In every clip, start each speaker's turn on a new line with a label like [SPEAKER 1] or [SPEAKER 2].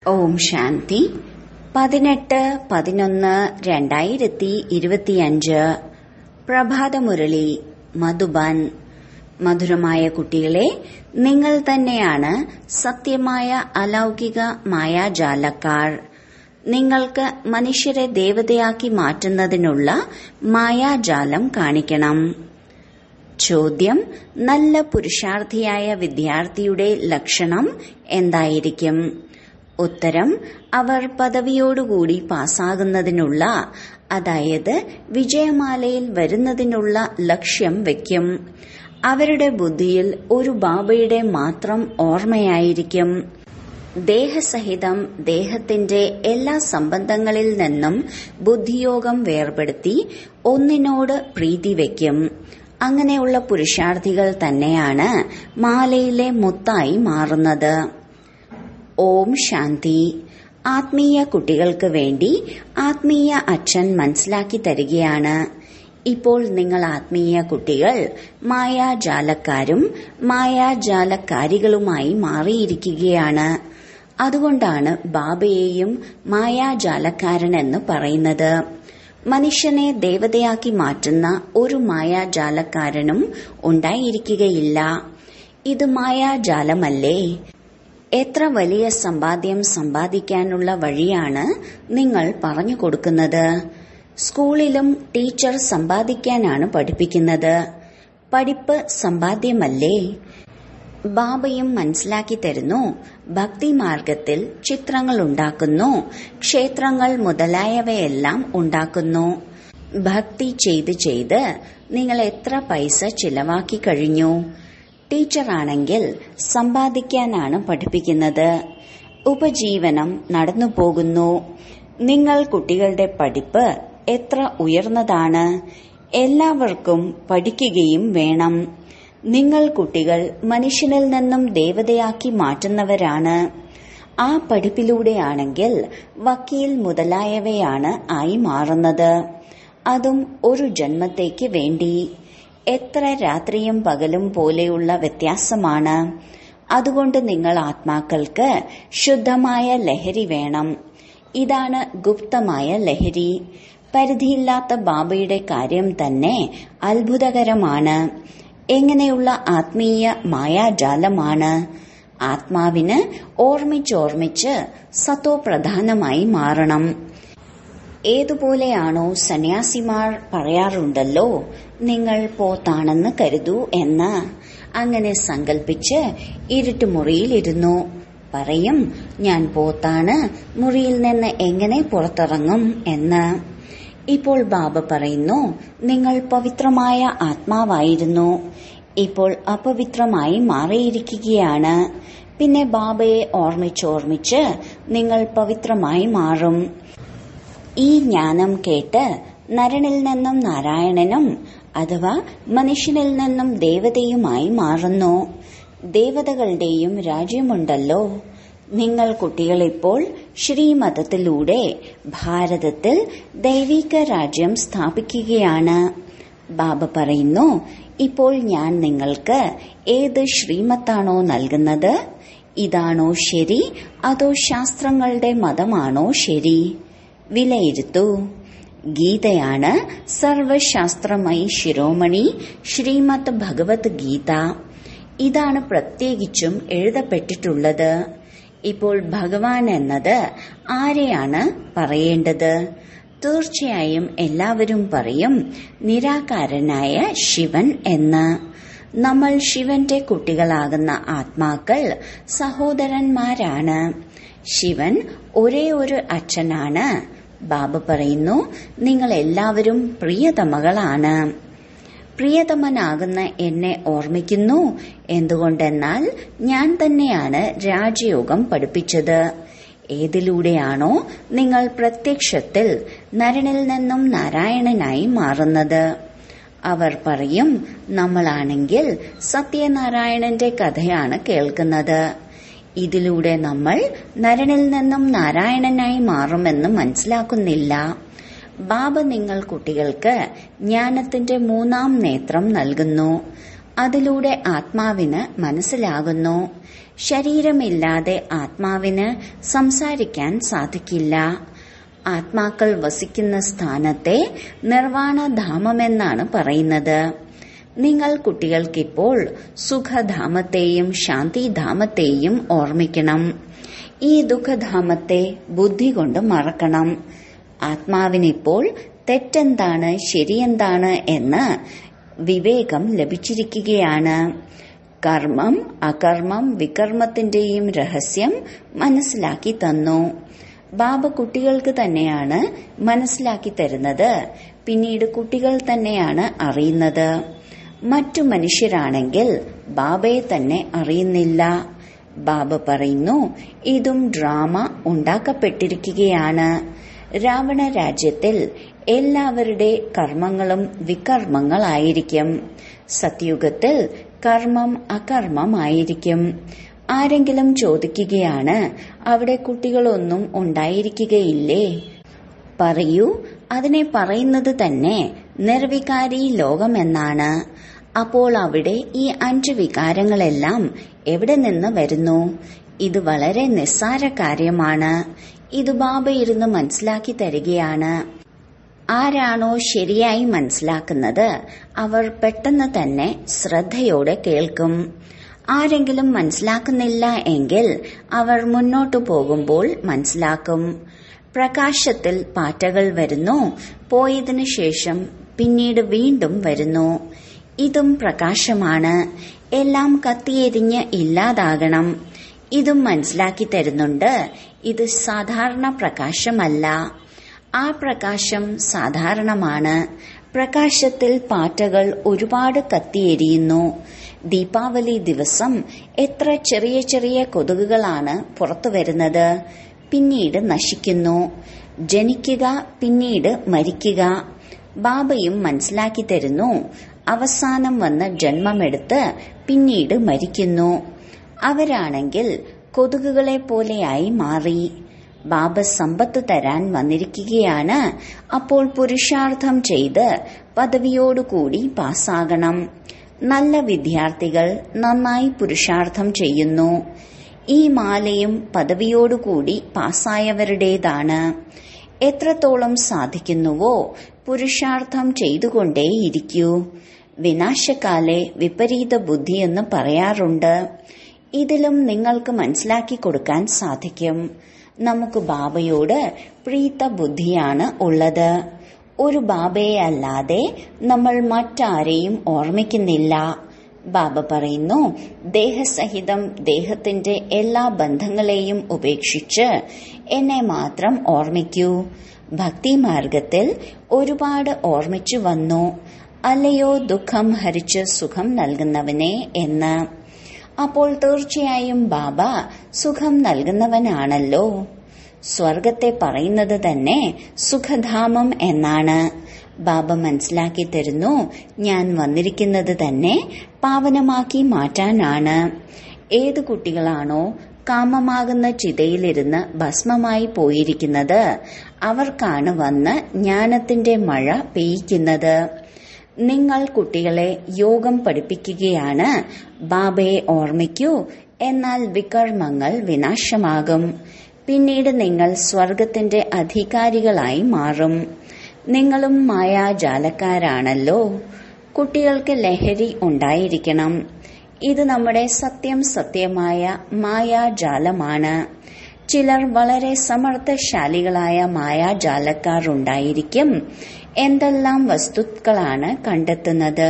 [SPEAKER 1] ഓം ശാന്തി പതിനെട്ട് പതിനൊന്ന് രണ്ടായിരത്തി ഇരുപത്തിയഞ്ച് പ്രഭാതമുരളി മധുബൻ മധുരമായ കുട്ടികളെ നിങ്ങൾ തന്നെയാണ് സത്യമായ അലൗകിക മായാജാലക്കാർ നിങ്ങൾക്ക് മനുഷ്യരെ ദേവതയാക്കി മാറ്റുന്നതിനുള്ള മായാജാലം കാണിക്കണം ചോദ്യം നല്ല പുരുഷാർത്ഥിയായ വിദ്യാർത്ഥിയുടെ ലക്ഷണം എന്തായിരിക്കും ഉത്തരം അവർ പദവിയോടുകൂടി പാസ്സാകുന്നതിനുള്ള അതായത് വിജയമാലയിൽ വരുന്നതിനുള്ള ലക്ഷ്യം വയ്ക്കും അവരുടെ ബുദ്ധിയിൽ ഒരു ബാബയുടെ മാത്രം ഓർമ്മയായിരിക്കും ദേഹസഹിതം ദേഹത്തിന്റെ എല്ലാ സംബന്ധങ്ങളിൽ നിന്നും ബുദ്ധിയോഗം വേർപെടുത്തി ഒന്നിനോട് പ്രീതി വയ്ക്കും അങ്ങനെയുള്ള പുരുഷാർത്ഥികൾ തന്നെയാണ് മാലയിലെ മുത്തായി മാറുന്നത് ഓം ശാന്തി ആത്മീയ കുട്ടികൾക്ക് വേണ്ടി ആത്മീയ അച്ഛൻ മനസ്സിലാക്കി തരികയാണ് ഇപ്പോൾ നിങ്ങൾ ആത്മീയ കുട്ടികൾ മായാജാലക്കാരും മായാജാലക്കാരികളുമായി മാറിയിരിക്കുകയാണ് അതുകൊണ്ടാണ് ബാബയെയും മായാജാലക്കാരനെന്ന് പറയുന്നത് മനുഷ്യനെ ദേവതയാക്കി മാറ്റുന്ന ഒരു മായാജാലക്കാരനും ഉണ്ടായിരിക്കുകയില്ല ഇത് മായാജാലമല്ലേ എത്ര വലിയ സമ്പാദ്യം സമ്പാദിക്കാനുള്ള വഴിയാണ് നിങ്ങൾ പറഞ്ഞു കൊടുക്കുന്നത് സ്കൂളിലും ടീച്ചർ സമ്പാദിക്കാനാണ് പഠിപ്പിക്കുന്നത് പഠിപ്പ് സമ്പാദ്യമല്ലേ ബാബയും മനസ്സിലാക്കി തരുന്നു ഭക്തിമാർഗത്തിൽ ചിത്രങ്ങൾ ഉണ്ടാക്കുന്നു ക്ഷേത്രങ്ങൾ മുതലായവയെല്ലാം ഉണ്ടാക്കുന്നു ഭക്തി ചെയ്ത് ചെയ്ത് നിങ്ങൾ എത്ര പൈസ ചിലവാക്കി കഴിഞ്ഞു ടീച്ചറാണെങ്കിൽ സമ്പാദിക്കാനാണ് പഠിപ്പിക്കുന്നത് ഉപജീവനം നടന്നു പോകുന്നു നിങ്ങൾ കുട്ടികളുടെ പഠിപ്പ് എത്ര ഉയർന്നതാണ് എല്ലാവർക്കും പഠിക്കുകയും വേണം നിങ്ങൾ കുട്ടികൾ മനുഷ്യനിൽ നിന്നും ദേവതയാക്കി മാറ്റുന്നവരാണ് ആ പഠിപ്പിലൂടെയാണെങ്കിൽ വക്കീൽ മുതലായവയാണ് ആയി മാറുന്നത് അതും ഒരു ജന്മത്തേക്ക് വേണ്ടി എത്ര രാത്രിയും പകലും പോലെയുള്ള വ്യത്യാസമാണ് അതുകൊണ്ട് നിങ്ങൾ ആത്മാക്കൾക്ക് ശുദ്ധമായ ലഹരി വേണം ഇതാണ് ഗുപ്തമായ ലഹരി പരിധിയില്ലാത്ത ബാബയുടെ കാര്യം തന്നെ അത്ഭുതകരമാണ് എങ്ങനെയുള്ള ആത്മീയ മായാജാലമാണ് ആത്മാവിന് ഓർമ്മിച്ചോർമ്മിച്ച് സത്തോ പ്രധാനമായി മാറണം ഏതുപോലെയാണോ സന്യാസിമാർ പറയാറുണ്ടല്ലോ നിങ്ങൾ പോത്താണെന്ന് കരുതൂ എന്ന് അങ്ങനെ സങ്കൽപ്പിച്ച് ഇരുട്ടുമുറിയിലിരുന്നു പറയും ഞാൻ പോത്താണ് മുറിയിൽ നിന്ന് എങ്ങനെ പുറത്തിറങ്ങും എന്ന് ഇപ്പോൾ ബാബ പറയുന്നു നിങ്ങൾ പവിത്രമായ ആത്മാവായിരുന്നു ഇപ്പോൾ അപവിത്രമായി മാറിയിരിക്കുകയാണ് പിന്നെ ബാബയെ ഓർമ്മിച്ചോർമ്മിച്ച് നിങ്ങൾ പവിത്രമായി മാറും ഈ ജ്ഞാനം കേട്ട് നരനിൽ നിന്നും നാരായണനും അഥവാ മനുഷ്യനിൽ നിന്നും ദേവതയുമായി മാറുന്നു ദേവതകളുടെയും രാജ്യമുണ്ടല്ലോ നിങ്ങൾ കുട്ടികളിപ്പോൾ ശ്രീമതത്തിലൂടെ ഭാരതത്തിൽ ദൈവിക രാജ്യം സ്ഥാപിക്കുകയാണ് ബാബ പറയുന്നു ഇപ്പോൾ ഞാൻ നിങ്ങൾക്ക് ഏത് ശ്രീമത്താണോ നൽകുന്നത് ഇതാണോ ശരി അതോ ശാസ്ത്രങ്ങളുടെ മതമാണോ ശരി വിലയിരുത്തൂ ഗീതയാണ് സർവശാസ്ത്രമയി ശിരോമണി ശ്രീമദ് ഭഗവത് ഗീത ഇതാണ് പ്രത്യേകിച്ചും എഴുതപ്പെട്ടിട്ടുള്ളത് ഇപ്പോൾ ഭഗവാൻ എന്നത് ആരെയാണ് പറയേണ്ടത് തീർച്ചയായും എല്ലാവരും പറയും നിരാകാരനായ ശിവൻ എന്ന് നമ്മൾ ശിവന്റെ കുട്ടികളാകുന്ന ആത്മാക്കൾ സഹോദരന്മാരാണ് ശിവൻ ഒരേ ഒരു അച്ഛനാണ് ബാബ പറയുന്നു നിങ്ങൾ എല്ലാവരും പ്രിയതമകളാണ് പ്രിയതമനാകുന്ന എന്നെ ഓർമ്മിക്കുന്നു എന്തുകൊണ്ടെന്നാൽ ഞാൻ തന്നെയാണ് രാജയോഗം പഠിപ്പിച്ചത് ഏതിലൂടെയാണോ നിങ്ങൾ പ്രത്യക്ഷത്തിൽ നരനിൽ നിന്നും നാരായണനായി മാറുന്നത് അവർ പറയും നമ്മളാണെങ്കിൽ സത്യനാരായണന്റെ കഥയാണ് കേൾക്കുന്നത് ഇതിലൂടെ നമ്മൾ നരനിൽ നിന്നും നാരായണനായി മാറുമെന്ന് മനസ്സിലാക്കുന്നില്ല ബാബ നിങ്ങൾ കുട്ടികൾക്ക് ജ്ഞാനത്തിന്റെ മൂന്നാം നേത്രം നൽകുന്നു അതിലൂടെ ആത്മാവിന് മനസ്സിലാകുന്നു ശരീരമില്ലാതെ ആത്മാവിന് സംസാരിക്കാൻ സാധിക്കില്ല ആത്മാക്കൾ വസിക്കുന്ന സ്ഥാനത്തെ നിർവാണധാമമെന്നാണ് പറയുന്നത് നിങ്ങൾ കുട്ടികൾക്കിപ്പോൾ സുഖധാമത്തെയും ശാന്തിധാമത്തെയും ഓർമ്മിക്കണം ഈ ദുഃഖധാമത്തെ ബുദ്ധി കൊണ്ട് മറക്കണം ആത്മാവിനിപ്പോൾ തെറ്റെന്താണ് ശരിയെന്താണ് എന്ന് വിവേകം ലഭിച്ചിരിക്കുകയാണ് കർമ്മം അകർമ്മം വികർമ്മത്തിന്റെയും രഹസ്യം മനസ്സിലാക്കി തന്നു ബാബ കുട്ടികൾക്ക് തന്നെയാണ് മനസ്സിലാക്കി തരുന്നത് പിന്നീട് കുട്ടികൾ തന്നെയാണ് അറിയുന്നത് മറ്റു മനുഷ്യരാണെങ്കിൽ ബാബയെ തന്നെ അറിയുന്നില്ല ബാബ പറയുന്നു ഇതും ഡ്രാമ ഉണ്ടാക്കപ്പെട്ടിരിക്കുകയാണ് രാവണ രാജ്യത്തിൽ എല്ലാവരുടെ കർമ്മങ്ങളും വികർമ്മങ്ങളായിരിക്കും സത്യുഗത്തിൽ കർമ്മം അകർമ്മമായിരിക്കും ആരെങ്കിലും ചോദിക്കുകയാണ് അവിടെ കുട്ടികളൊന്നും ഉണ്ടായിരിക്കുകയില്ലേ പറയൂ അതിനെ പറയുന്നത് തന്നെ നിർവികാരി ലോകമെന്നാണ് അപ്പോൾ അവിടെ ഈ അഞ്ച് വികാരങ്ങളെല്ലാം എവിടെ നിന്ന് വരുന്നു ഇത് വളരെ നിസ്സാര കാര്യമാണ് ഇത് ബാബ ഇരുന്ന് മനസ്സിലാക്കി തരികയാണ് ആരാണോ ശരിയായി മനസ്സിലാക്കുന്നത് അവർ പെട്ടെന്ന് തന്നെ ശ്രദ്ധയോടെ കേൾക്കും ആരെങ്കിലും മനസ്സിലാക്കുന്നില്ല എങ്കിൽ അവർ മുന്നോട്ടു പോകുമ്പോൾ മനസ്സിലാക്കും പ്രകാശത്തിൽ പാറ്റകൾ വരുന്നു പോയതിനു ശേഷം പിന്നീട് വീണ്ടും വരുന്നു ഇതും പ്രകാശമാണ് എല്ലാം കത്തിയെരിഞ്ഞ് ഇല്ലാതാകണം ഇതും മനസ്സിലാക്കി തരുന്നുണ്ട് ഇത് സാധാരണ പ്രകാശമല്ല ആ പ്രകാശം സാധാരണമാണ് പ്രകാശത്തിൽ പാറ്റകൾ ഒരുപാട് കത്തിയെരിയുന്നു ദീപാവലി ദിവസം എത്ര ചെറിയ ചെറിയ കൊതുകുകളാണ് പുറത്തു വരുന്നത് പിന്നീട് നശിക്കുന്നു ജനിക്കുക പിന്നീട് മരിക്കുക ബാബയും മനസ്സിലാക്കി തരുന്നു അവസാനം വന്ന് ജന്മമെടുത്ത് പിന്നീട് മരിക്കുന്നു അവരാണെങ്കിൽ കൊതുകുകളെ പോലെയായി മാറി ബാബ സമ്പത്ത് തരാൻ വന്നിരിക്കുകയാണ് അപ്പോൾ പുരുഷാർത്ഥം ചെയ്ത് പദവിയോടുകൂടി പാസ്സാകണം നല്ല വിദ്യാർത്ഥികൾ നന്നായി പുരുഷാർത്ഥം ചെയ്യുന്നു ഈ മാലയും പദവിയോടുകൂടി പാസ്സായവരുടേതാണ് എത്രത്തോളം സാധിക്കുന്നുവോ പുരുഷാർത്ഥം ചെയ്തുകൊണ്ടേയിരിക്കൂ വിനാശകാലെ വിപരീത ബുദ്ധിയെന്ന് പറയാറുണ്ട് ഇതിലും നിങ്ങൾക്ക് മനസ്സിലാക്കി കൊടുക്കാൻ സാധിക്കും നമുക്ക് ബാബയോട് പ്രീത ബുദ്ധിയാണ് ഉള്ളത് ഒരു ബാബയെ അല്ലാതെ നമ്മൾ മറ്റാരെയും ഓർമ്മിക്കുന്നില്ല ബാബ പറയുന്നു ദേഹസഹിതം ദേഹത്തിന്റെ എല്ലാ ബന്ധങ്ങളെയും ഉപേക്ഷിച്ച് എന്നെ മാത്രം ഓർമ്മിക്കൂ ഭക്തിമാർഗത്തിൽ ഒരുപാട് ഓർമ്മിച്ചു വന്നു അല്ലയോ ദുഃഖം ഹരിച്ച് സുഖം നൽകുന്നവനെ എന്ന് അപ്പോൾ തീർച്ചയായും ബാബ സുഖം നൽകുന്നവനാണല്ലോ സ്വർഗത്തെ പറയുന്നത് തന്നെ സുഖധാമം എന്നാണ് ബാബ മനസ്സിലാക്കി തരുന്നു ഞാൻ വന്നിരിക്കുന്നത് തന്നെ പാവനമാക്കി മാറ്റാനാണ് ഏത് കുട്ടികളാണോ കാമമാകുന്ന ചിതയിലിരുന്ന് ഭസ്മമായി പോയിരിക്കുന്നത് അവർക്കാണ് വന്ന് ജ്ഞാനത്തിന്റെ മഴ പെയ്യ്ക്കുന്നത് നിങ്ങൾ കുട്ടികളെ യോഗം പഠിപ്പിക്കുകയാണ് ബാബയെ ഓർമ്മിക്കൂ എന്നാൽ വികർമ്മങ്ങൾ വിനാശമാകും പിന്നീട് നിങ്ങൾ സ്വർഗത്തിന്റെ അധികാരികളായി മാറും നിങ്ങളും മായാജാലക്കാരാണല്ലോ കുട്ടികൾക്ക് ലഹരി ഉണ്ടായിരിക്കണം ഇത് നമ്മുടെ സത്യം സത്യമായ മായാജാലമാണ് ചിലർ വളരെ സമർത്ഥശാലികളായ മായാജാലക്കാർ ഉണ്ടായിരിക്കും എന്തെല്ലാം വസ്തുക്കളാണ് കണ്ടെത്തുന്നത്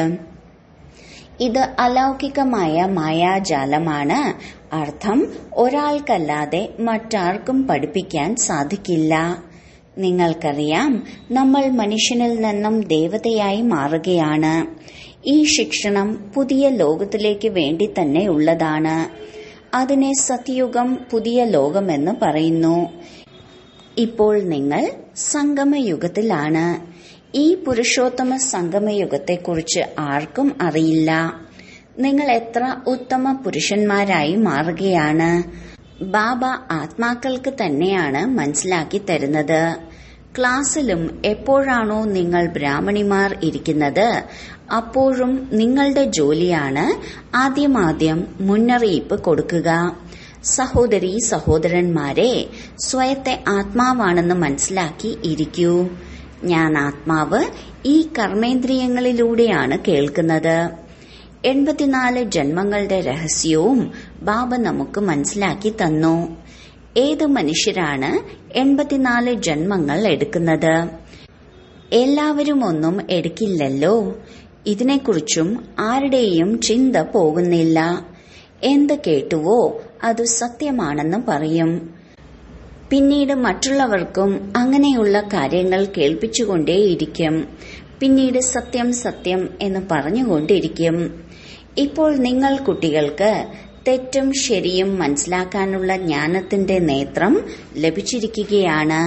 [SPEAKER 1] ഇത് അലൗകികമായ മായാജാലമാണ് അർത്ഥം ഒരാൾക്കല്ലാതെ മറ്റാർക്കും പഠിപ്പിക്കാൻ സാധിക്കില്ല നിങ്ങൾക്കറിയാം നമ്മൾ മനുഷ്യനിൽ നിന്നും ദേവതയായി മാറുകയാണ് ഈ ശിക്ഷണം പുതിയ ലോകത്തിലേക്ക് വേണ്ടി തന്നെ ഉള്ളതാണ് അതിനെ സത്യയുഗം പുതിയ ലോകമെന്ന് പറയുന്നു ഇപ്പോൾ നിങ്ങൾ സംഗമയുഗത്തിലാണ് ഈ പുരുഷോത്തമ സംഗമയുഗത്തെക്കുറിച്ച് ആർക്കും അറിയില്ല നിങ്ങൾ എത്ര ഉത്തമ പുരുഷന്മാരായി മാറുകയാണ് ബാബ ആത്മാക്കൾക്ക് തന്നെയാണ് മനസ്സിലാക്കി തരുന്നത് ക്ലാസ്സിലും എപ്പോഴാണോ നിങ്ങൾ ബ്രാഹ്മണിമാർ ഇരിക്കുന്നത് അപ്പോഴും നിങ്ങളുടെ ജോലിയാണ് ആദ്യമാദ്യം മുന്നറിയിപ്പ് കൊടുക്കുക സഹോദരി സഹോദരന്മാരെ സ്വയത്തെ ആത്മാവാണെന്ന് മനസ്സിലാക്കി ഇരിക്കൂ ഞാൻ ആത്മാവ് ഈ കർമ്മേന്ദ്രിയങ്ങളിലൂടെയാണ് കേൾക്കുന്നത് എൺപത്തിനാല് ജന്മങ്ങളുടെ രഹസ്യവും ബാബ നമുക്ക് മനസ്സിലാക്കി തന്നു ഏത് മനുഷ്യരാണ് എൺപത്തിനാല് ജന്മങ്ങൾ എടുക്കുന്നത് എല്ലാവരും ഒന്നും എടുക്കില്ലല്ലോ ഇതിനെക്കുറിച്ചും ആരുടെയും ചിന്ത പോകുന്നില്ല എന്ത് കേട്ടുവോ അത് സത്യമാണെന്ന് പറയും പിന്നീട് മറ്റുള്ളവർക്കും അങ്ങനെയുള്ള കാര്യങ്ങൾ കേൾപ്പിച്ചുകൊണ്ടേയിരിക്കും പിന്നീട് സത്യം സത്യം എന്ന് പറഞ്ഞുകൊണ്ടിരിക്കും ഇപ്പോൾ നിങ്ങൾ കുട്ടികൾക്ക് തെറ്റും ശരിയും മനസ്സിലാക്കാനുള്ള ജ്ഞാനത്തിന്റെ നേത്രം ലഭിച്ചിരിക്കുകയാണ്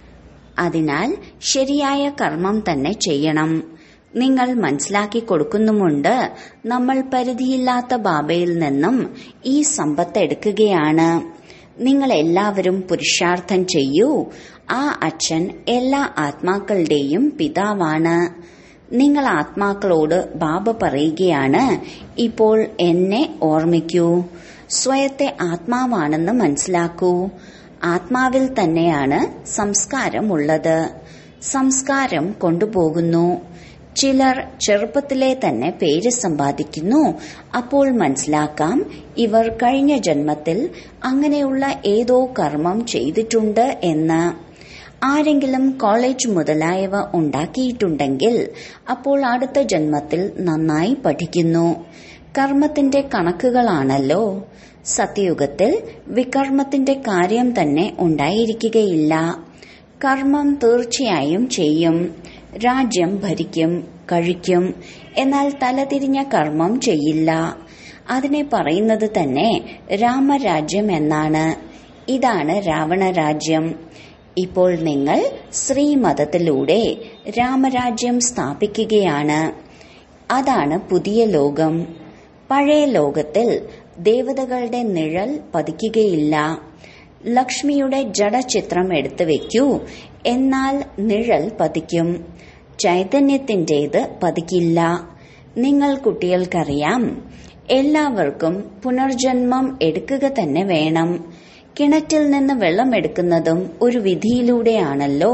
[SPEAKER 1] അതിനാൽ ശരിയായ കർമ്മം തന്നെ ചെയ്യണം നിങ്ങൾ മനസ്സിലാക്കി കൊടുക്കുന്നുമുണ്ട് നമ്മൾ പരിധിയില്ലാത്ത ബാബയിൽ നിന്നും ഈ സമ്പത്ത് എടുക്കുകയാണ് നിങ്ങൾ എല്ലാവരും പുരുഷാർത്ഥം ചെയ്യൂ ആ അച്ഛൻ എല്ലാ ആത്മാക്കളുടെയും പിതാവാണ് നിങ്ങൾ ആത്മാക്കളോട് ബാബ പറയുകയാണ് ഇപ്പോൾ എന്നെ ഓർമ്മിക്കൂ സ്വയത്തെ ആത്മാവാണെന്ന് മനസ്സിലാക്കൂ ആത്മാവിൽ തന്നെയാണ് സംസ്കാരമുള്ളത് സംസ്കാരം കൊണ്ടുപോകുന്നു ചിലർ ചെറുപ്പത്തിലെ തന്നെ പേര് സമ്പാദിക്കുന്നു അപ്പോൾ മനസ്സിലാക്കാം ഇവർ കഴിഞ്ഞ ജന്മത്തിൽ അങ്ങനെയുള്ള ഏതോ കർമ്മം ചെയ്തിട്ടുണ്ട് എന്ന് ആരെങ്കിലും കോളേജ് മുതലായവ ഉണ്ടാക്കിയിട്ടുണ്ടെങ്കിൽ അപ്പോൾ അടുത്ത ജന്മത്തിൽ നന്നായി പഠിക്കുന്നു കർമ്മത്തിന്റെ കണക്കുകളാണല്ലോ സത്യയുഗത്തിൽ വികർമ്മത്തിന്റെ കാര്യം തന്നെ ഉണ്ടായിരിക്കുകയില്ല കർമ്മം തീർച്ചയായും ചെയ്യും രാജ്യം ഭരിക്കും കഴിക്കും എന്നാൽ തലതിരിഞ്ഞ കർമ്മം ചെയ്യില്ല അതിനെ പറയുന്നത് തന്നെ രാമരാജ്യം എന്നാണ് ഇതാണ് രാവണരാജ്യം ഇപ്പോൾ നിങ്ങൾ ശ്രീമതത്തിലൂടെ രാമരാജ്യം സ്ഥാപിക്കുകയാണ് അതാണ് പുതിയ ലോകം പഴയ ലോകത്തിൽ ദേവതകളുടെ നിഴൽ പതിക്കുകയില്ല ലക്ഷ്മിയുടെ ജഡചിത്രം എടുത്തു വെക്കൂ എന്നാൽ നിഴൽ പതിക്കും ചൈതന്യത്തിന്റേത് പതിക്കില്ല നിങ്ങൾ കുട്ടികൾക്കറിയാം എല്ലാവർക്കും പുനർജന്മം എടുക്കുക തന്നെ വേണം കിണറ്റിൽ നിന്ന് വെള്ളം എടുക്കുന്നതും ഒരു വിധിയിലൂടെയാണല്ലോ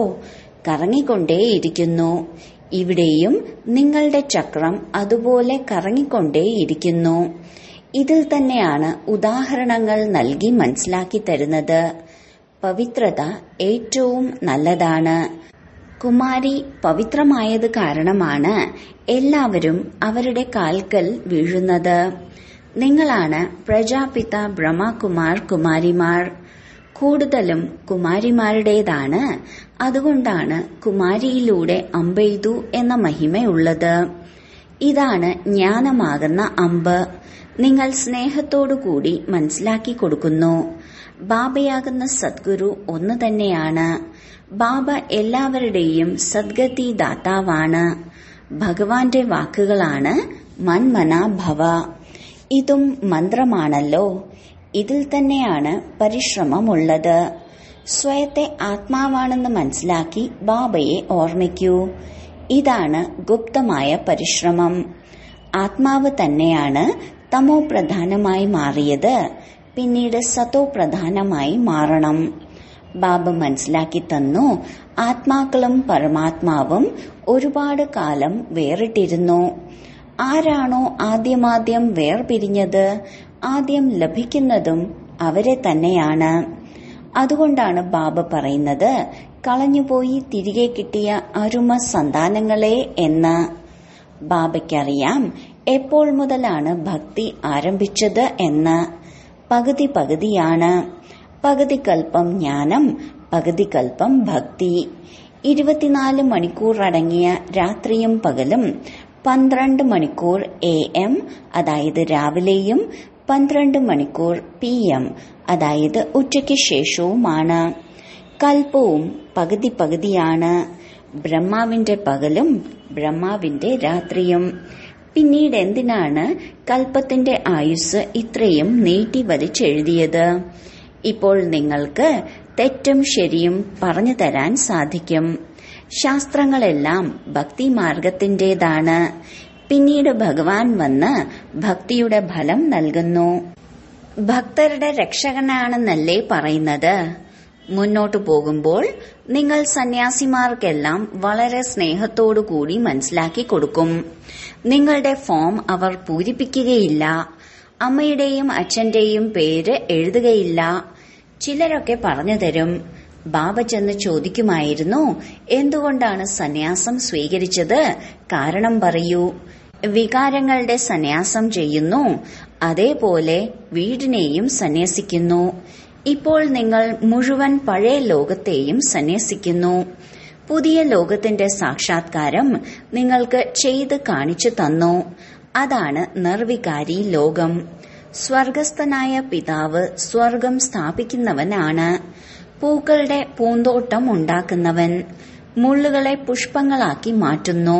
[SPEAKER 1] കറങ്ങിക്കൊണ്ടേയിരിക്കുന്നു ഇവിടെയും നിങ്ങളുടെ ചക്രം അതുപോലെ കറങ്ങിക്കൊണ്ടേയിരിക്കുന്നു ഇതിൽ തന്നെയാണ് ഉദാഹരണങ്ങൾ നൽകി മനസ്സിലാക്കി തരുന്നത് പവിത്രത ഏറ്റവും നല്ലതാണ് കുമാരി പവിത്രമായത് കാരണമാണ് എല്ലാവരും അവരുടെ കാൽക്കൽ വീഴുന്നത് നിങ്ങളാണ് പ്രജാപിത ബ്രഹ്മകുമാർ കുമാരിമാർ കൂടുതലും കുമാരിമാരുടേതാണ് അതുകൊണ്ടാണ് കുമാരിയിലൂടെ അമ്പെയ്തു എന്ന മഹിമയുള്ളത് ഇതാണ് ജ്ഞാനമാകുന്ന അമ്പ് നിങ്ങൾ സ്നേഹത്തോടുകൂടി മനസ്സിലാക്കി കൊടുക്കുന്നു ബാബയാകുന്ന സദ്ഗുരു ഒന്ന് തന്നെയാണ് ബാബ എല്ലാവരുടെയും സദ്ഗതി ദാതാവാണ് ഭഗവാന്റെ വാക്കുകളാണ് മന്മന ഭവ ഇതും മന്ത്രമാണല്ലോ ഇതിൽ തന്നെയാണ് പരിശ്രമമുള്ളത് സ്വയത്തെ ആത്മാവാണെന്ന് മനസ്സിലാക്കി ബാബയെ ഓർമ്മിക്കൂ ഇതാണ് ഗുപ്തമായ പരിശ്രമം ആത്മാവ് തന്നെയാണ് തമോ പ്രധാനമായി മാറിയത് പിന്നീട് സതോ പ്രധാനമായി മാറണം ബാബ മനസ്സിലാക്കി തന്നു ആത്മാക്കളും പരമാത്മാവും ഒരുപാട് കാലം വേറിട്ടിരുന്നു ആരാണോ ആദ്യമാദ്യം വേർപിരിഞ്ഞത് ആദ്യം ലഭിക്കുന്നതും അവരെ തന്നെയാണ് അതുകൊണ്ടാണ് ബാബ പറയുന്നത് കളഞ്ഞുപോയി തിരികെ കിട്ടിയ അരുമ സന്താനങ്ങളെ എന്ന് ബാബയ്ക്കറിയാം എപ്പോൾ മുതലാണ് ഭക്തി ആരംഭിച്ചത് എന്ന് പകുതി പകുതിയാണ് പകുതി കൽപ്പം ജ്ഞാനം പകുതി കൽപ്പം ഭക്തി ഇരുപത്തിനാല് മണിക്കൂർ അടങ്ങിയ രാത്രിയും പകലും പന്ത്രണ്ട് മണിക്കൂർ എ എം അതായത് രാവിലെയും പന്ത്രണ്ട് മണിക്കൂർ പി എം അതായത് ഉച്ചയ്ക്ക് ശേഷവുമാണ് കൽപ്പവും പകുതി പകുതിയാണ് ബ്രഹ്മാവിന്റെ പകലും ബ്രഹ്മാവിന്റെ രാത്രിയും പിന്നീട് എന്തിനാണ് കൽപ്പത്തിന്റെ ആയുസ് ഇത്രയും നീട്ടി വലിച്ചെഴുതിയത് ഇപ്പോൾ നിങ്ങൾക്ക് തെറ്റും ശരിയും പറഞ്ഞു തരാൻ സാധിക്കും ശാസ്ത്രങ്ങളെല്ലാം ഭക്തി മാർഗത്തിന്റേതാണ് പിന്നീട് ഭഗവാൻ വന്ന് ഭക്തിയുടെ ഫലം നൽകുന്നു ഭക്തരുടെ രക്ഷകനാണെന്നല്ലേ പറയുന്നത് മുന്നോട്ടു പോകുമ്പോൾ നിങ്ങൾ സന്യാസിമാർക്കെല്ലാം വളരെ സ്നേഹത്തോടു കൂടി മനസ്സിലാക്കി കൊടുക്കും നിങ്ങളുടെ ഫോം അവർ പൂരിപ്പിക്കുകയില്ല അമ്മയുടെയും അച്ഛന്റെയും പേര് എഴുതുകയില്ല ചിലരൊക്കെ പറഞ്ഞു തരും ബാബ ചെന്ന് ചോദിക്കുമായിരുന്നു എന്തുകൊണ്ടാണ് സന്യാസം സ്വീകരിച്ചത് കാരണം പറയൂ വികാരങ്ങളുടെ സന്യാസം ചെയ്യുന്നു അതേപോലെ വീടിനെയും സന്യസിക്കുന്നു ഇപ്പോൾ നിങ്ങൾ മുഴുവൻ പഴയ ലോകത്തെയും സന്യസിക്കുന്നു പുതിയ ലോകത്തിന്റെ സാക്ഷാത്കാരം നിങ്ങൾക്ക് ചെയ്ത് കാണിച്ചു തന്നു അതാണ് നിർവികാരി ലോകം സ്വർഗസ്ഥനായ പിതാവ് സ്വർഗം സ്ഥാപിക്കുന്നവനാണ് പൂക്കളുടെ പൂന്തോട്ടം ഉണ്ടാക്കുന്നവൻ മുള്ളുകളെ പുഷ്പങ്ങളാക്കി മാറ്റുന്നു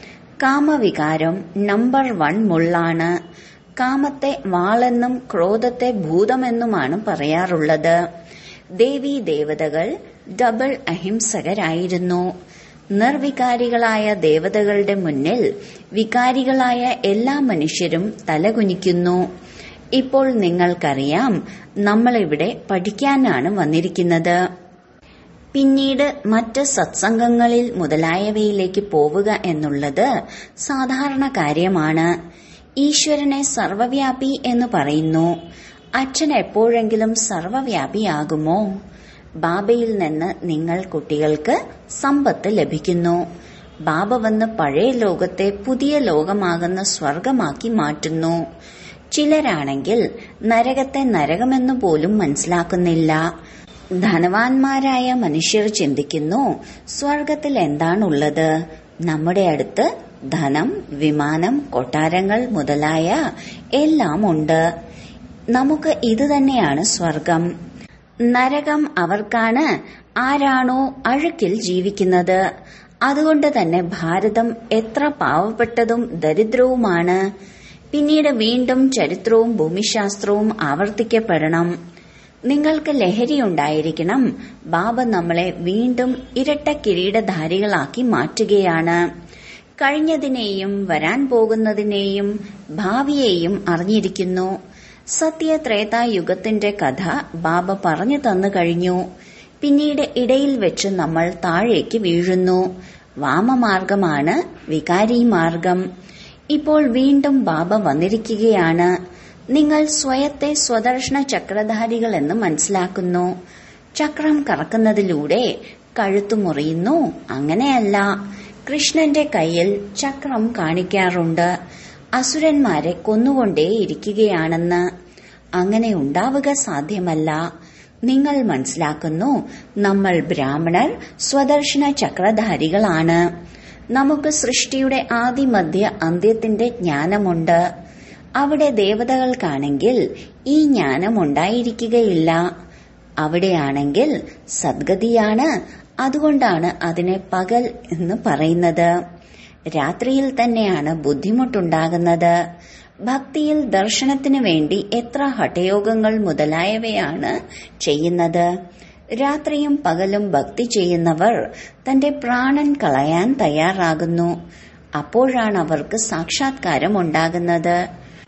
[SPEAKER 1] കാമവികാരം നമ്പർ വൺ മുള്ളാണ് കാമത്തെ വാളെന്നും ക്രോധത്തെ ഭൂതമെന്നുമാണ് പറയാറുള്ളത് ദേവീ ദേവതകൾ ഡബിൾ അഹിംസകരായിരുന്നു നിർവികാരികളായ ദേവതകളുടെ മുന്നിൽ വികാരികളായ എല്ലാ മനുഷ്യരും തലകുനിക്കുന്നു ഇപ്പോൾ നിങ്ങൾക്കറിയാം നമ്മളിവിടെ പഠിക്കാനാണ് വന്നിരിക്കുന്നത് പിന്നീട് മറ്റ് സത്സംഗങ്ങളിൽ മുതലായവയിലേക്ക് പോവുക എന്നുള്ളത് സാധാരണ കാര്യമാണ് ഈശ്വരനെ സർവവ്യാപി എന്ന് പറയുന്നു അച്ഛൻ എപ്പോഴെങ്കിലും സർവവ്യാപിയാകുമോ ബാബയിൽ നിന്ന് നിങ്ങൾ കുട്ടികൾക്ക് സമ്പത്ത് ലഭിക്കുന്നു ബാബ വന്ന് പഴയ ലോകത്തെ പുതിയ ലോകമാകുന്ന സ്വർഗമാക്കി മാറ്റുന്നു ചിലരാണെങ്കിൽ നരകത്തെ നരകമെന്നു പോലും മനസ്സിലാക്കുന്നില്ല ധനവാന്മാരായ മനുഷ്യർ ചിന്തിക്കുന്നു സ്വർഗത്തിൽ എന്താണുള്ളത് നമ്മുടെ അടുത്ത് ധനം വിമാനം കൊട്ടാരങ്ങൾ മുതലായ എല്ലാം ഉണ്ട് നമുക്ക് ഇത് തന്നെയാണ് സ്വർഗം നരകം അവർക്കാണ് ആരാണോ അഴുക്കിൽ ജീവിക്കുന്നത് അതുകൊണ്ട് തന്നെ ഭാരതം എത്ര പാവപ്പെട്ടതും ദരിദ്രവുമാണ് പിന്നീട് വീണ്ടും ചരിത്രവും ഭൂമിശാസ്ത്രവും ആവർത്തിക്കപ്പെടണം നിങ്ങൾക്ക് ലഹരിയുണ്ടായിരിക്കണം ബാബ നമ്മളെ വീണ്ടും ഇരട്ട കിരീടധാരികളാക്കി മാറ്റുകയാണ് കഴിഞ്ഞതിനെയും വരാൻ പോകുന്നതിനെയും ഭാവിയെയും അറിഞ്ഞിരിക്കുന്നു സത്യത്രേതായുഗത്തിന്റെ കഥ ബാബ പറഞ്ഞു തന്നു കഴിഞ്ഞു പിന്നീട് ഇടയിൽ വെച്ച് നമ്മൾ താഴേക്ക് വീഴുന്നു വാമമാർഗമാണ് വികാരി മാർഗം ഇപ്പോൾ വീണ്ടും ബാബ വന്നിരിക്കുകയാണ് നിങ്ങൾ സ്വയത്തെ സ്വദർശന ചക്രധാരികൾ എന്ന് മനസ്സിലാക്കുന്നു ചക്രം കറക്കുന്നതിലൂടെ കഴുത്തു മുറിയുന്നു അങ്ങനെയല്ല കൃഷ്ണന്റെ കയ്യിൽ ചക്രം കാണിക്കാറുണ്ട് അസുരന്മാരെ കൊന്നുകൊണ്ടേയിരിക്കുകയാണെന്ന് അങ്ങനെ ഉണ്ടാവുക സാധ്യമല്ല നിങ്ങൾ മനസ്സിലാക്കുന്നു നമ്മൾ ബ്രാഹ്മണർ സ്വദർശന ചക്രധാരികളാണ് നമുക്ക് സൃഷ്ടിയുടെ ആദിമധ്യ അന്ത്യത്തിന്റെ ജ്ഞാനമുണ്ട് അവിടെ ദേവതകൾക്കാണെങ്കിൽ ഈ ജ്ഞാനം ഉണ്ടായിരിക്കുകയില്ല അവിടെയാണെങ്കിൽ സദ്ഗതിയാണ് അതുകൊണ്ടാണ് അതിനെ പകൽ എന്ന് പറയുന്നത് രാത്രിയിൽ തന്നെയാണ് ബുദ്ധിമുട്ടുണ്ടാകുന്നത് ഭക്തിയിൽ ദർശനത്തിനു വേണ്ടി എത്ര ഹഠയോഗങ്ങൾ മുതലായവയാണ് ചെയ്യുന്നത് രാത്രിയും പകലും ഭക്തി ചെയ്യുന്നവർ തന്റെ പ്രാണൻ കളയാൻ തയ്യാറാകുന്നു അപ്പോഴാണ് അവർക്ക് സാക്ഷാത്കാരം ഉണ്ടാകുന്നത്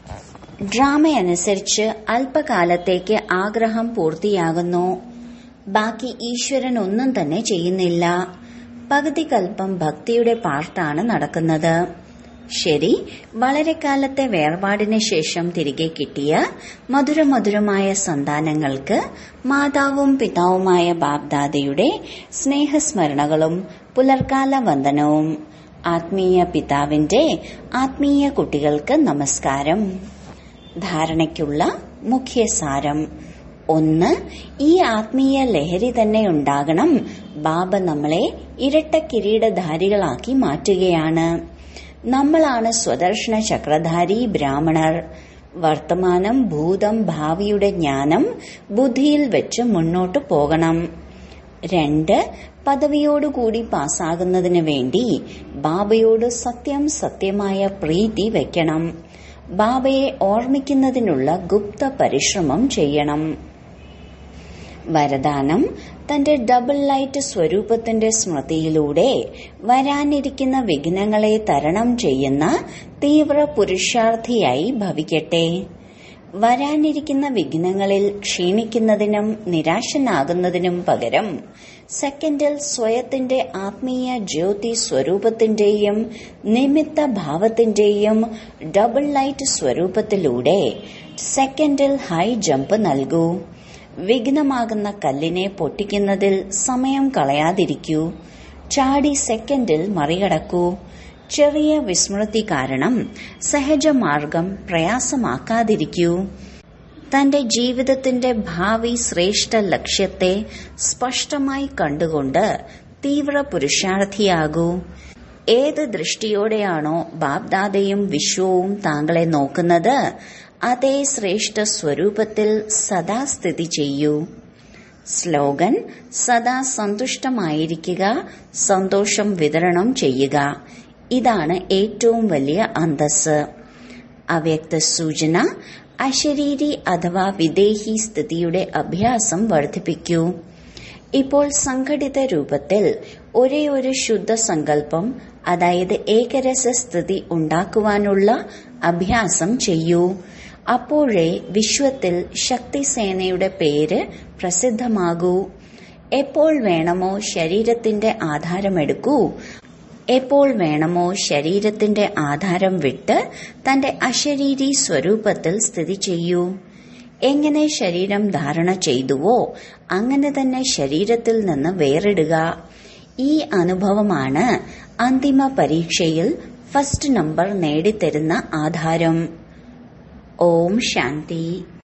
[SPEAKER 1] ഡ്രാമയനുസരിച്ച് അല്പകാലത്തേക്ക് ആഗ്രഹം പൂർത്തിയാകുന്നു ബാക്കി ഈശ്വരൻ ഒന്നും തന്നെ ചെയ്യുന്നില്ല പകുതി കൽപ്പം ഭക്തിയുടെ പാർട്ടാണ് നടക്കുന്നത് ശരി വളരെ കാലത്തെ വേർപാടിന് ശേഷം തിരികെ കിട്ടിയ മധുരമധുരമായ സന്താനങ്ങൾക്ക് മാതാവും പിതാവുമായ ബാബ്ദാദയുടെ സ്നേഹസ്മരണകളും പുലർക്കാല വന്ദനവും ആത്മീയ പിതാവിന്റെ ആത്മീയ കുട്ടികൾക്ക് നമസ്കാരം ധാരണയ്ക്കുള്ള മുഖ്യസാരം ഒന്ന് ഈ ആത്മീയ ലഹരി തന്നെ ഉണ്ടാകണം ബാബ നമ്മളെ ഇരട്ട കിരീടധാരികളാക്കി മാറ്റുകയാണ് നമ്മളാണ് സ്വദർശന ചക്രധാരി ബ്രാഹ്മണർ വർത്തമാനം ഭൂതം ഭാവിയുടെ ജ്ഞാനം ബുദ്ധിയിൽ വെച്ച് മുന്നോട്ടു പോകണം രണ്ട് പദവിയോടുകൂടി പാസ്സാകുന്നതിന് വേണ്ടി ബാബയോട് സത്യം സത്യമായ പ്രീതി വെക്കണം ബാബയെ ഓർമ്മിക്കുന്നതിനുള്ള ഗുപ്ത പരിശ്രമം ചെയ്യണം വരദാനം തന്റെ ഡബിൾ ലൈറ്റ് സ്വരൂപത്തിന്റെ സ്മൃതിയിലൂടെ വരാനിരിക്കുന്ന വിഘ്നങ്ങളെ തരണം ചെയ്യുന്ന തീവ്ര പുരുഷാർത്ഥിയായി ഭവിക്കട്ടെ വരാനിരിക്കുന്ന വിഘ്നങ്ങളിൽ ക്ഷീണിക്കുന്നതിനും നിരാശനാകുന്നതിനും പകരം സെക്കൻഡിൽ സ്വയത്തിന്റെ ആത്മീയ ജ്യോതി സ്വരൂപത്തിന്റെയും നിമിത്ത ഭാവത്തിന്റെയും ഡബിൾ ലൈറ്റ് സ്വരൂപത്തിലൂടെ സെക്കൻഡിൽ ഹൈ ജമ്പ് നൽകൂ വിഘ്നമാകുന്ന കല്ലിനെ പൊട്ടിക്കുന്നതിൽ സമയം കളയാതിരിക്കൂ ചാടി സെക്കൻഡിൽ മറികടക്കൂ ചെറിയ വിസ്മൃതി കാരണം സഹജമാർഗം പ്രയാസമാക്കാതിരിക്കൂ തന്റെ ജീവിതത്തിന്റെ ഭാവി ശ്രേഷ്ഠ ലക്ഷ്യത്തെ സ്പഷ്ടമായി കണ്ടുകൊണ്ട് തീവ്ര പുരുഷാർത്ഥിയാകൂ ഏത് ദൃഷ്ടിയോടെയാണോ ബാബ്ദാദയും വിശ്വവും താങ്കളെ നോക്കുന്നത് അതേ ശ്രേഷ്ഠ സ്വരൂപത്തിൽ സദാ സ്ഥിതി ചെയ്യൂ സ്ലോഗൻ സദാ സന്തുഷ്ടമായിരിക്കുക സന്തോഷം വിതരണം ചെയ്യുക ഇതാണ് ഏറ്റവും വലിയ അന്തസ് അവ്യക്ത സൂചന അശരീരി അഥവാ വിദേഹി സ്ഥിതിയുടെ അഭ്യാസം വർദ്ധിപ്പിക്കൂ ഇപ്പോൾ സംഘടിത രൂപത്തിൽ ഒരേ ഒരു ശുദ്ധ സങ്കല്പം അതായത് ഏകരസ സ്ഥിതി ഉണ്ടാക്കുവാനുള്ള അഭ്യാസം ചെയ്യൂ അപ്പോഴേ വിശ്വത്തിൽ ശക്തിസേനയുടെ പേര് പ്രസിദ്ധമാകൂ എപ്പോൾ വേണമോ ശരീരത്തിന്റെ ആധാരമെടുക്കൂ എപ്പോൾ വേണമോ ശരീരത്തിന്റെ ആധാരം വിട്ട് തന്റെ അശരീരി സ്വരൂപത്തിൽ സ്ഥിതി ചെയ്യൂ എങ്ങനെ ശരീരം ധാരണ ചെയ്തുവോ അങ്ങനെ തന്നെ ശരീരത്തിൽ നിന്ന് വേറിടുക ഈ അനുഭവമാണ് അന്തിമ പരീക്ഷയിൽ ഫസ്റ്റ് നമ്പർ നേടിത്തരുന്ന ആധാരം ഓം ശാന്തി